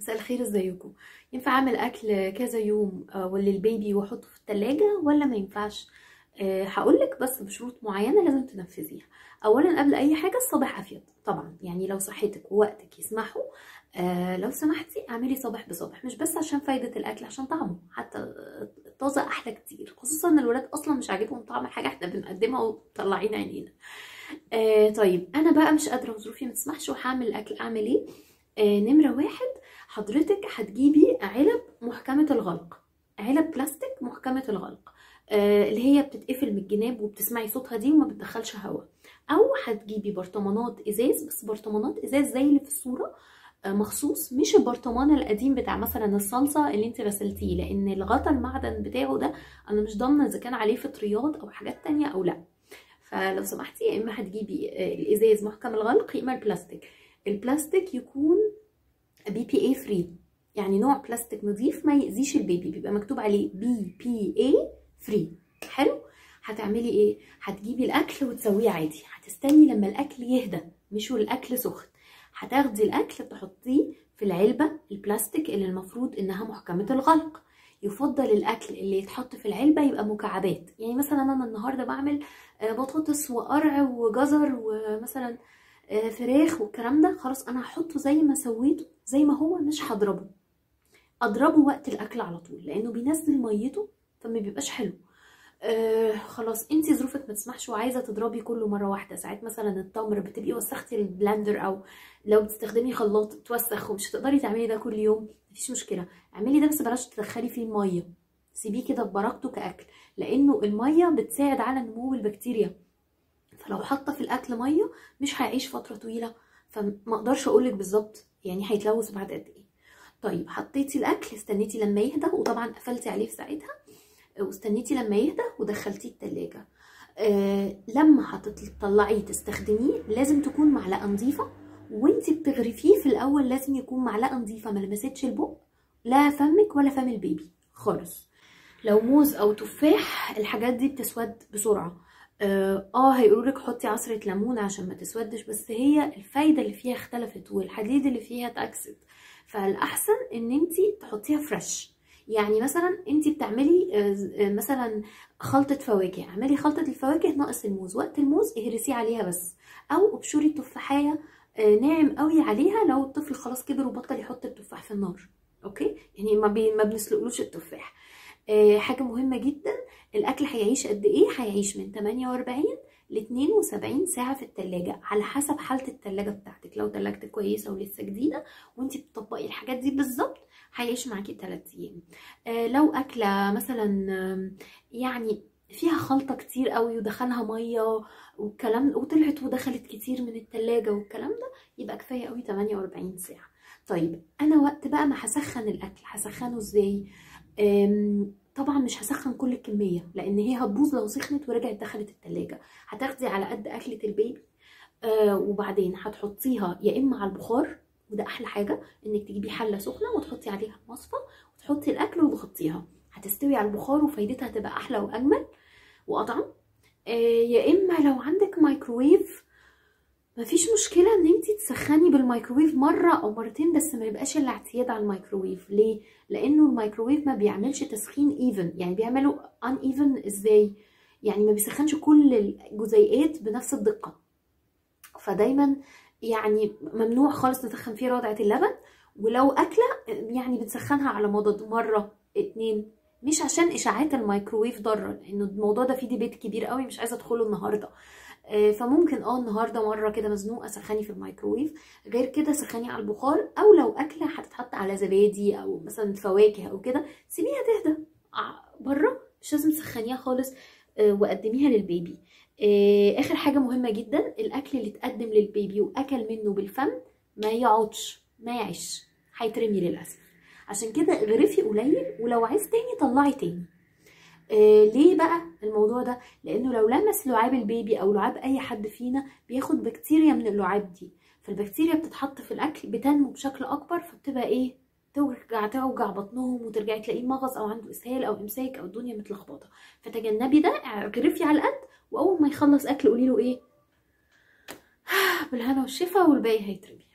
مساء الخير ازيكم ينفع اعمل اكل كذا يوم آه، وللبيبي واحطه في التلاجة ولا ما ينفعش أه هقولك بس بشروط معينة لازم تنفذيها اولا قبل اي حاجة الصباح افيد طبعا يعني لو صحتك ووقتك يسمحوا أه لو سمحتي اعملي صباح بصباح مش بس عشان فايدة الاكل عشان طعمه حتى الطازة احلى كتير خصوصا ان الولاد اصلا مش عاجبهم طعم الحاجة احنا بنقدمها ومطلعين عينينا أه طيب انا بقى مش قادرة وظروفي ما تسمحش وهعمل الاكل اعمل ايه آه نمرة واحد حضرتك هتجيبي علب محكمة الغلق علب بلاستيك محكمة الغلق آه اللي هي بتتقفل من الجناب وبتسمعي صوتها دي وما بتدخلش هواء او هتجيبي برطمانات ازاز بس برطمانات ازاز زي اللي في الصورة آه مخصوص مش البرطمان القديم بتاع مثلا الصلصة اللي انت غسلتيه لان الغطا المعدن بتاعه ده انا مش ضامنة اذا كان عليه فطريات او حاجات تانية او لا فلو سمحتي يا اما هتجيبي الازاز محكم الغلق يا اما البلاستيك البلاستيك يكون بي بي اي فري يعني نوع بلاستيك نظيف ما يأذيش البيبي بيبقى مكتوب عليه بي بي اي فري حلو هتعملي ايه هتجيبي الاكل وتسويه عادي هتستني لما الاكل يهدى مش والاكل سخن هتاخدي الاكل تحطيه في العلبه البلاستيك اللي المفروض انها محكمه الغلق يفضل الاكل اللي يتحط في العلبه يبقى مكعبات يعني مثلا انا النهارده بعمل بطاطس وقرع وجزر ومثلا فراخ والكلام ده خلاص انا هحطه زي ما سويته زي ما هو مش هضربه اضربه وقت الاكل على طول لانه بينزل ميته فما بيبقاش حلو آه خلاص انت ظروفك ما تسمحش وعايزه تضربي كله مره واحده ساعات مثلا التمر بتبقي وسختي البلندر او لو بتستخدمي خلاط توسخ ومش هتقدري تعملي ده كل يوم مفيش مشكله اعملي ده بس بلاش تدخلي فيه الميه سيبيه كده ببركته كاكل لانه الميه بتساعد على نمو البكتيريا فلو حاطه في الاكل ميه مش هيعيش فتره طويله فما اقدرش اقولك بالظبط يعني هيتلوث بعد قد ايه طيب حطيتي الاكل استنيتي لما يهدى وطبعا قفلتي عليه في ساعتها واستنيتي لما يهدى ودخلتيه التلاجة آه لما هتطلعيه تستخدميه لازم تكون معلقه نظيفه وانتي بتغرفيه في الاول لازم يكون معلقه نظيفه ما لمستش البق لا فمك ولا فم البيبي خالص لو موز او تفاح الحاجات دي بتسود بسرعه اه هيقولوا لك حطي عصره ليمون عشان ما تسودش بس هي الفايده اللي فيها اختلفت والحديد اللي فيها اتاكسد فالاحسن ان انت تحطيها فريش يعني مثلا انت بتعملي مثلا خلطه فواكه اعملي خلطه الفواكه ناقص الموز وقت الموز اهرسيه عليها بس او ابشري التفاحيه ناعم قوي عليها لو الطفل خلاص كبر وبطل يحط التفاح في النار اوكي يعني ما, بي ما بنسلقلوش التفاح حاجه مهمه جدا الاكل هيعيش قد ايه هيعيش من 48 ل 72 ساعه في التلاجة على حسب حاله التلاجة بتاعتك لو تلاجتك كويسه ولسه جديده وانت بتطبقي الحاجات دي بالظبط هيعيش معاكي 3 ايام آه لو اكله مثلا آه يعني فيها خلطه كتير قوي ودخلها ميه والكلام وطلعت ودخلت كتير من التلاجة والكلام ده يبقى كفايه قوي 48 ساعه طيب انا وقت بقى ما هسخن الاكل هسخنه ازاي طبعا مش هسخن كل الكمية لان هي هتبوظ لو سخنت ورجعت دخلت التلاجة هتاخدي على قد اكلة البيبي آه وبعدين هتحطيها يا اما على البخار وده احلى حاجة انك تجيبي حلة سخنة وتحطي عليها مصفى وتحطي الاكل وتغطيها هتستوي على البخار وفايدتها تبقى احلى واجمل واطعم آه يا اما لو عندك مايكروويف مفيش مشكله ان انت تسخني بالميكروويف مره او مرتين بس ما يبقاش الاعتياد على الميكروويف ليه لانه الميكروويف ما بيعملش تسخين ايفن يعني بيعملوا ان ايفن ازاي يعني ما بيسخنش كل الجزيئات بنفس الدقه فدايما يعني ممنوع خالص نسخن فيه رضعه اللبن ولو اكله يعني بنسخنها على مضض مره اتنين مش عشان اشاعات الميكروويف ضاره لانه الموضوع ده فيه ديبيت كبير قوي مش عايزه ادخله النهارده فممكن اه النهارده مره كده مزنوقه سخني في الميكروويف غير كده سخني على البخار او لو اكله هتتحط على زبادي او مثلا فواكه او كده سيبيها تهدى بره مش لازم تسخنيها خالص وقدميها للبيبي اخر حاجه مهمه جدا الاكل اللي اتقدم للبيبي واكل منه بالفم ما يقعدش ما يعيش هيترمي للاسف عشان كده اغرفي قليل ولو عايز تاني طلعي تاني آه ليه بقى الموضوع ده لانه لو لمس لعاب البيبي او لعاب اي حد فينا بياخد بكتيريا من اللعاب دي فالبكتيريا بتتحط في الاكل بتنمو بشكل اكبر فبتبقى ايه توجع توجع بطنهم وترجعي تلاقيه مغص او عنده اسهال او امساك او الدنيا متلخبطه فتجنبي ده اغرفي على القد واول ما يخلص اكل قولي له ايه بالهنا والشفا والباقي هيترمي